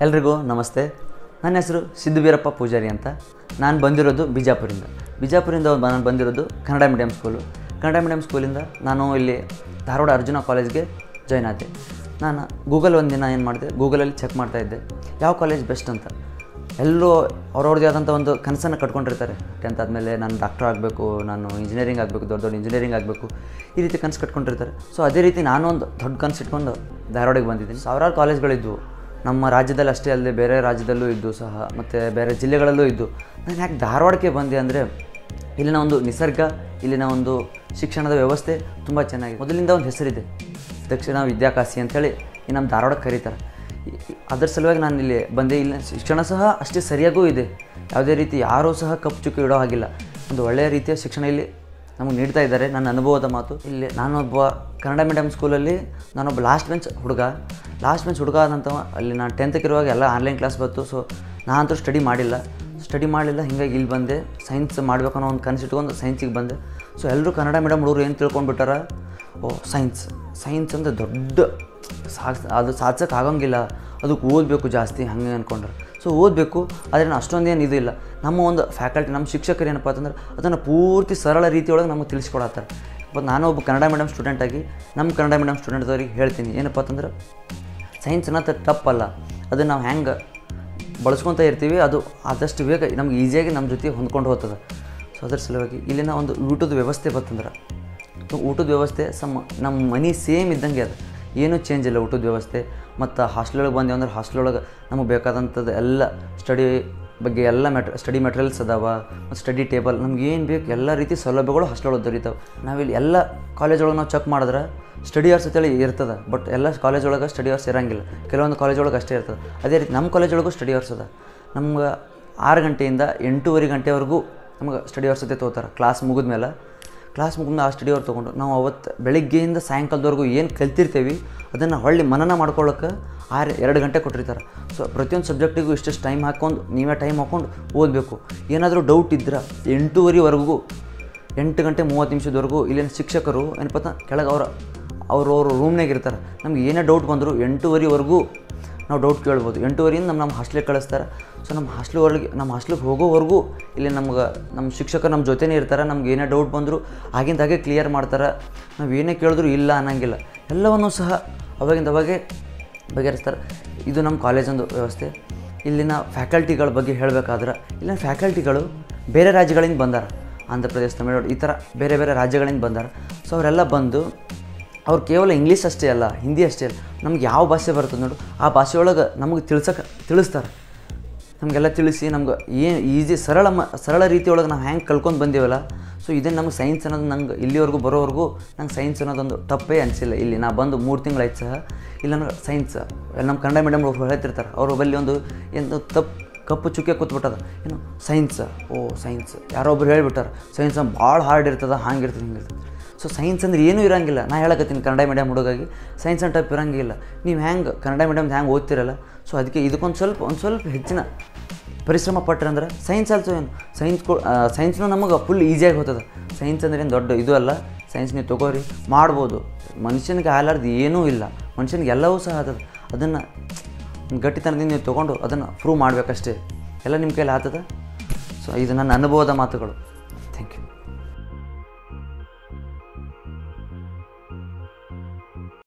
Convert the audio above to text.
ಎಲ್ರಿಗೂ ನಮಸ್ತೆ ನನ್ನ ಹೆಸರು ಸಿದ್ದುಬೀರಪ್ಪ ಪೂಜಾರಿ ಅಂತ ನಾನು ಬಂದಿರೋದು ಬಿಜಾಪುರಿಂದ ಬಿಜಾಪುರಿಂದ ನಾನು ಬಂದಿರೋದು Kannada medium school Kannada medium ಸ್ಕೂಲಿಂದ ನಾನು ಇಲ್ಲಿ ಧಾರವಾಡ ಅರ್ಜುನ ಕಾಲೇಜ್ಗೆ ಜಾಯ್ನ್ ಆದೆ ನಾನು ಗೂಗಲ್ ಒಂದು ದಿನ ಏನು ಮಾಡಿದೆ ಗೂಗಲಲ್ಲಿ ಚೆಕ್ ಮಾಡ್ತಾಯಿದ್ದೆ ಯಾವ ಕಾಲೇಜ್ ಬೆಸ್ಟ್ ಅಂತ ಎಲ್ಲರೂ ಅವ್ರವ್ರದ್ದೇ ಆದಂಥ ಒಂದು ಕನಸನ್ನು ಕಟ್ಕೊಂಡಿರ್ತಾರೆ ಟೆಂತ್ ಆದಮೇಲೆ ನಾನು ಡಾಕ್ಟರ್ ಆಗಬೇಕು ನಾನು ಇಂಜಿನಿಯರಿಂಗ್ ಆಗಬೇಕು ದೊಡ್ಡ ದೊಡ್ಡ ಇಂಜಿನಿಯರಿಂಗ್ ಆಗಬೇಕು ಈ ರೀತಿ ಕನಸು ಕಟ್ಕೊಂಡಿರ್ತಾರೆ ಸೊ ಅದೇ ರೀತಿ ನಾನು ಒಂದು ದೊಡ್ಡ ಕನಸು ಇಟ್ಕೊಂಡು ಧಾರವಾಡಿಗೆ ಬಂದಿದ್ದೀನಿ ಸಾವಿರಾರು ಕಾಲೇಜ್ಗಳಿದ್ವು ನಮ್ಮ ರಾಜ್ಯದಲ್ಲಿ ಅಷ್ಟೇ ಅಲ್ಲದೆ ಬೇರೆ ರಾಜ್ಯದಲ್ಲೂ ಇದ್ದು ಸಹ ಮತ್ತು ಬೇರೆ ಜಿಲ್ಲೆಗಳಲ್ಲೂ ಇದ್ದು ನಾನು ಯಾಕೆ ಧಾರವಾಡಕ್ಕೆ ಬಂದೆ ಅಂದರೆ ಇಲ್ಲಿನ ಒಂದು ನಿಸರ್ಗ ಇಲ್ಲಿನ ಒಂದು ಶಿಕ್ಷಣದ ವ್ಯವಸ್ಥೆ ತುಂಬ ಚೆನ್ನಾಗಿದೆ ಮೊದಲಿಂದ ಒಂದು ಹೆಸರಿದೆ ದಕ್ಷಿಣ ವಿದ್ಯಾಕಾಶಿ ಅಂಥೇಳಿ ಈ ನಮ್ಮ ಧಾರವಾಡಕ್ಕೆ ಕರೀತಾರೆ ಈ- ಈ- ಅದರ ಸಲುವಾಗಿ ನಾನು ಇಲ್ಲಿ ಬಂದೆ ಇಲ್ಲಿ ಶಿಕ್ಷಣ ಸಹ ಅಷ್ಟೇ ಸರಿಯಾಗೂ ಇದೆ ಯಾವುದೇ ರೀತಿ ಯಾರೂ ಸಹ ಕಪ್ಪು ಚುಕ್ಕಿ ಇಡೋ ಹಾಗಿಲ್ಲ ಒಂದು ಒಳ್ಳೆಯ ರೀತಿಯ ಶಿಕ್ಷಣ ಇಲ್ಲಿ ನಮಗೆ ನೀಡ್ತಾ ಇದ್ದಾರೆ ನನ್ನ ಅನುಭವದ ಮಾತು ಇಲ್ಲಿ ನಾನೊಬ್ಬ ಕನ್ನಡ ಮೀಡಿಯಮ್ ಸ್ಕೂಲಲ್ಲಿ ನಾನೊಬ್ಬ ಲಾಸ್ಟ್ ಬೆಂಚ್ ಹುಡುಗ ಲಾಸ್ಟ್ ಬೆಂಚ್ ಹುಡುಗ ಆದಂಥವ ಅಲ್ಲಿ ನಾನು ಟೆಂತ್ಗೆ ಇರುವಾಗ ಎಲ್ಲ ಆನ್ಲೈನ್ ಕ್ಲಾಸ್ ಬಂತು ಸೊ ನಾನಂತೂ ಸ್ಟಡಿ ಮಾಡಿಲ್ಲ ಸ್ಟಡಿ ಮಾಡಲಿಲ್ಲ ಹಿಂಗಾಗಿ ಇಲ್ಲಿ ಬಂದೆ ಸೈನ್ಸ್ ಮಾಡಬೇಕು ಅನ್ನೋ ಒಂದು ಕನಸು ಇಟ್ಕೊಂಡು ಸೈನ್ಸಿಗೆ ಬಂದೆ ಸೊ ಎಲ್ಲರೂ ಕನ್ನಡ ಮೀಡಿಯಮ್ ಹುಡುಗರು ಏನು ತಿಳ್ಕೊಂಡ್ಬಿಟ್ಟಾರ ಓ ಸೈನ್ಸ್ ಸೈನ್ಸ್ ಅಂದರೆ ದೊಡ್ಡ ಸಾಕ್ ಅದು ಸಾಧ್ಸಕ್ಕೆ ಆಗಂಗಿಲ್ಲ ಅದಕ್ಕೆ ಓದಬೇಕು ಜಾಸ್ತಿ ಹಂಗೆ ಅಂದ್ಕೊಂಡ್ರೆ ಸೊ ಓದಬೇಕು ಆದರೆ ನಾನು ಅಷ್ಟೊಂದೇನು ಇದು ಇಲ್ಲ ನಮ್ಮ ಒಂದು ಫ್ಯಾಕಲ್ಟಿ ನಮ್ಮ ಶಿಕ್ಷಕರು ಏನಪ್ಪ ಅಂತಂದ್ರೆ ಅದನ್ನು ಪೂರ್ತಿ ಸರಳ ರೀತಿಯೊಳಗೆ ನಮಗೆ ತಿಳಿಸ್ಕೊಡತ್ತಾರೆ ಬಟ್ ನಾನು ಒಬ್ಬ ಕನ್ನಡ ಮೀಡಿಯಮ್ ಸ್ಟೂಡೆಂಟಾಗಿ ನಮ್ಮ ಕನ್ನಡ ಮೀಡಿಯಮ್ ಸ್ಟೂಡೆಂಟ್ದವ್ರಿಗೆ ಹೇಳ್ತೀನಿ ಏನಪ್ಪ ಅಂತಂದ್ರೆ ಸೈನ್ಸ್ ಅನ್ನೋದು ತಪ್ಪಲ್ಲ ಅದನ್ನು ನಾವು ಹೆಂಗೆ ಬಳಸ್ಕೊತಾ ಇರ್ತೀವಿ ಅದು ಆದಷ್ಟು ಬೇಗ ನಮ್ಗೆ ಈಸಿಯಾಗಿ ನಮ್ಮ ಜೊತೆ ಹೊಂದ್ಕೊಂಡು ಹೋಗ್ತದೆ ಸೊ ಅದ್ರ ಸಲುವಾಗಿ ಇಲ್ಲಿನ ಒಂದು ಊಟದ ವ್ಯವಸ್ಥೆ ಬತ್ತಂದ್ರೆ ಸೊ ಊಟದ ವ್ಯವಸ್ಥೆ ಸಮ್ ನಮ್ಮ ಮನೆ ಸೇಮ್ ಇದ್ದಂಗೆ ಅದು ಏನೂ ಚೇಂಜ್ ಇಲ್ಲ ಊಟದ ವ್ಯವಸ್ಥೆ ಮತ್ತು ಹಾಸ್ಟೆಲೊಳಗೆ ಬಂದೇವು ಅಂದ್ರೆ ಹಾಸ್ಟೆಲೊಳಗೆ ನಮಗೆ ಬೇಕಾದಂಥದ್ದು ಎಲ್ಲ ಸ್ಟಡಿ ಬಗ್ಗೆ ಎಲ್ಲ ಮೆಟ್ರ ಸ್ಟಡಿ ಮೆಟೀರಿಯಲ್ಸ್ ಅದಾವ ಮತ್ತು ಸ್ಟಡಿ ಟೇಬಲ್ ನಮ್ಗೆ ಏನು ಬೇಕು ಎಲ್ಲ ರೀತಿ ಸೌಲಭ್ಯಗಳು ಹಾಸ್ಟೆಲೊಳಗೆ ದೊರೀತಾವೆ ನಾವಿಲ್ಲಿ ಎಲ್ಲ ಕಾಲೇಜ್ ಒಳಗೆ ನಾವು ಚೆಕ್ ಮಾಡಿದ್ರೆ ಸ್ಟಡಿ ಅವರ್ಸ್ ಅಂತೇಳಿ ಇರ್ತದೆ ಬಟ್ ಎಲ್ಲ ಕಾಲೇಜ್ ಒಳಗೆ ಸ್ಟಡಿ ಅವರ್ಸ್ ಇರೋಂಗಿಲ್ಲ ಕೆಲವೊಂದು ಕಾಲೇಜ್ ಒಳಗೆ ಅಷ್ಟೇ ಇರ್ತದೆ ಅದೇ ರೀತಿ ನಮ್ಮ ಕಾಲೇಜ್ ಒಳಗೂ ಸ್ಟಡಿ ಅವರ್ಸ್ ಅದ ನಮ್ಗೆ ಆರು ಗಂಟೆಯಿಂದ ಎಂಟೂವರೆ ಗಂಟೆವರೆಗೂ ನಮ್ಗೆ ಸ್ಟಡಿ ಅವರ್ಸ್ ಜೊತೆ ತೊಗೋತಾರೆ ಕ್ಲಾಸ್ ಮುಗಿದ್ಮೇಲೆ ಕ್ಲಾಸ್ ಮುಗಿದ್ಮೇಲೆ ಆ ಸ್ಟಡಿ ಅವ್ರು ತೊಗೊಂಡು ನಾವು ಅವತ್ತು ಬೆಳಿಗ್ಗೆಯಿಂದ ಸಾಯಂಕಾಲದವರೆಗೂ ಏನು ಕಲ್ತಿರ್ತೀವಿ ಅದನ್ನು ಹೊಳ್ಳಿ ಮನನ ಮಾಡ್ಕೊಳ್ಳೋಕೆ ಆರು ಎರಡು ಗಂಟೆ ಕೊಟ್ಟಿರ್ತಾರೆ ಸೊ ಪ್ರತಿಯೊಂದು ಸಬ್ಜೆಕ್ಟಿಗೂ ಇಷ್ಟಿಷ್ಟು ಟೈಮ್ ಹಾಕ್ಕೊಂಡು ನೀವೇ ಟೈಮ್ ಹಾಕ್ಕೊಂಡು ಓದಬೇಕು ಏನಾದರೂ ಡೌಟ್ ಇದ್ರೆ ಎಂಟೂವರೆವರೆಗೂ ಎಂಟು ಗಂಟೆ ಮೂವತ್ತು ನಿಮಿಷದವರೆಗೂ ಇಲ್ಲಿನ ಶಿಕ್ಷಕರು ಏನಪ್ಪ ಅಂತ ಕೆಳಗೆ ಅವ್ರ ಅವ್ರವ್ರ ರೂಮ್ನಾಗ ಇರ್ತಾರೆ ನಮ್ಗೆ ಏನೇ ಡೌಟ್ ಬಂದರೂ ಎಂಟೂವರೆವರೆಗೂ ನಾವು ಡೌಟ್ ಕೇಳ್ಬೋದು ಎಂಟೂವರೆಯಿಂದ ನಮ್ಮ ನಮ್ಮ ಹಾಸ್ಟ್ಲಿಗೆ ಕಳಿಸ್ತಾರೆ ಸೊ ನಮ್ಮ ಹಾಸ್ಟ್ಲ್ ಒಳಗೆ ನಮ್ಮ ಹಾಸ್ಟ್ಲಿಗೆ ಹೋಗೋವರೆಗೂ ಇಲ್ಲಿ ನಮ್ಗೆ ನಮ್ಮ ಶಿಕ್ಷಕರು ನಮ್ಮ ಜೊತೆನೇ ಇರ್ತಾರೆ ನಮ್ಗೆ ಏನೇ ಡೌಟ್ ಬಂದರೂ ಆಗಿಂದ ಹಾಗೆ ಕ್ಲಿಯರ್ ಮಾಡ್ತಾರೆ ನಾವು ಏನೇ ಕೇಳಿದ್ರು ಇಲ್ಲ ಅನ್ನಂಗಿಲ್ಲ ಎಲ್ಲವನ್ನೂ ಸಹ ಅವಾಗಿಂದ ಅವಾಗೆ ಬಗೆಹರಿಸ್ತಾರೆ ಇದು ನಮ್ಮ ಕಾಲೇಜೊಂದು ವ್ಯವಸ್ಥೆ ಇಲ್ಲಿನ ಫ್ಯಾಕಲ್ಟಿಗಳ ಬಗ್ಗೆ ಹೇಳಬೇಕಾದ್ರೆ ಇಲ್ಲಿನ ಫ್ಯಾಕಲ್ಟಿಗಳು ಬೇರೆ ರಾಜ್ಯಗಳಿಂದ ಬಂದಾರ ಆಂಧ್ರ ಪ್ರದೇಶ ತಮಿಳುನಾಡು ಈ ಥರ ಬೇರೆ ಬೇರೆ ರಾಜ್ಯಗಳಿಂದ ಬಂದಾರ ಸೊ ಅವರೆಲ್ಲ ಬಂದು ಅವ್ರು ಕೇವಲ ಇಂಗ್ಲೀಷ್ ಅಷ್ಟೇ ಅಲ್ಲ ಹಿಂದಿ ಅಷ್ಟೇ ಅಲ್ಲ ನಮ್ಗೆ ಯಾವ ಭಾಷೆ ಬರ್ತದೆ ನೋಡು ಆ ಭಾಷೆಯೊಳಗೆ ನಮಗೆ ತಿಳ್ಸಕ್ಕೆ ತಿಳಿಸ್ತಾರೆ ನಮಗೆಲ್ಲ ತಿಳಿಸಿ ನಮ್ಗೆ ಏನು ಈಸಿ ಸರಳ ಮ ಸರಳ ರೀತಿಯೊಳಗೆ ನಾವು ಹೆಂಗೆ ಕಲ್ಕೊಂಡು ಬಂದೀವಲ್ಲ ಸೊ ಇದೇ ನಮ್ಗೆ ಸೈನ್ಸ್ ಅನ್ನೋದು ನಂಗೆ ಇಲ್ಲಿವರೆಗೂ ಬರೋವರೆಗೂ ನಂಗೆ ಸೈನ್ಸ್ ಅನ್ನೋದೊಂದು ತಪ್ಪೇ ಅನಿಸಿಲ್ಲ ಇಲ್ಲಿ ನಾ ಬಂದು ಮೂರು ತಿಂಗಳಾಯ್ತು ಸಹ ಇಲ್ಲ ನನಗೆ ಸೈನ್ಸ್ ನಮ್ಮ ಕನ್ನಡ ಮೀಡಿಯಮ್ ಅವ್ರು ಹೇಳ್ತಿರ್ತಾರೆ ಅವ್ರ ಬಲ್ಲಿ ಒಂದು ಏನು ತಪ್ಪು ಕಪ್ಪು ಚುಕ್ಕೆ ಕೂತ್ಬಿಟ್ಟದ ಏನು ಸೈನ್ಸ್ ಓ ಸೈನ್ಸ್ ಯಾರೋ ಒಬ್ರು ಹೇಳ್ಬಿಟ್ಟಾರೆ ಸೈನ್ಸ್ ಭಾಳ ಹಾರ್ಡ್ ಇರ್ತದೆ ಹಂಗೆ ಇರ್ತದೆ ಹಿಂಗೆ ಇರ್ತದೆ ಸೊ ಸೈನ್ಸ್ ಅಂದ್ರೆ ಏನೂ ಇರೋಂಗಿಲ್ಲ ನಾ ಹೇಳಕತ್ತೀನಿ ಕನ್ನಡ ಮೀಡಿಯಮ್ ಹುಡುಗಾಗಿ ಸೈನ್ಸ್ ಅಂಡ್ ಟೈಪ್ ಇರೋಂಗಿಲ್ಲ ನೀವು ಹೆಂಗೆ ಕನ್ನಡ ಮೀಡಿಯಮ್ ಹೆಂಗೆ ಓದ್ತಿರಲ್ಲ ಸೊ ಅದಕ್ಕೆ ಇದಕ್ಕೊಂದು ಸ್ವಲ್ಪ ಒಂದು ಸ್ವಲ್ಪ ಹೆಚ್ಚಿನ ಪರಿಶ್ರಮ ಪಟ್ರೆ ಅಂದ್ರೆ ಸೈನ್ಸ್ ಆಲ್ಸೋ ಏನು ಸೈನ್ಸ್ ಕೊ ಸೈನ್ಸ್ನು ನಮಗೆ ಫುಲ್ ಈಸಿಯಾಗಿ ಹೋಗ್ತದೆ ಸೈನ್ಸ್ ಅಂದ್ರೆ ಏನು ದೊಡ್ಡ ಇದು ಅಲ್ಲ ಸೈನ್ಸ್ ನೀವು ತೊಗೋರಿ ಮಾಡ್ಬೋದು ಮನುಷ್ಯನಿಗೆ ಆಲಾರ್ದು ಏನೂ ಇಲ್ಲ ಮನುಷ್ಯನಿಗೆ ಎಲ್ಲವೂ ಸಹ ಆಗ್ತದೆ ಅದನ್ನು ಗಟ್ಟಿತನದಿಂದ ನೀವು ತೊಗೊಂಡು ಅದನ್ನು ಪ್ರೂವ್ ಮಾಡಬೇಕಷ್ಟೇ ಎಲ್ಲ ನಿಮ್ಮ ಕೈಲಿ ಆಗ್ತದೆ ಸೊ ಇದು ನನ್ನ ಅನುಭವದ ಮಾತುಗಳು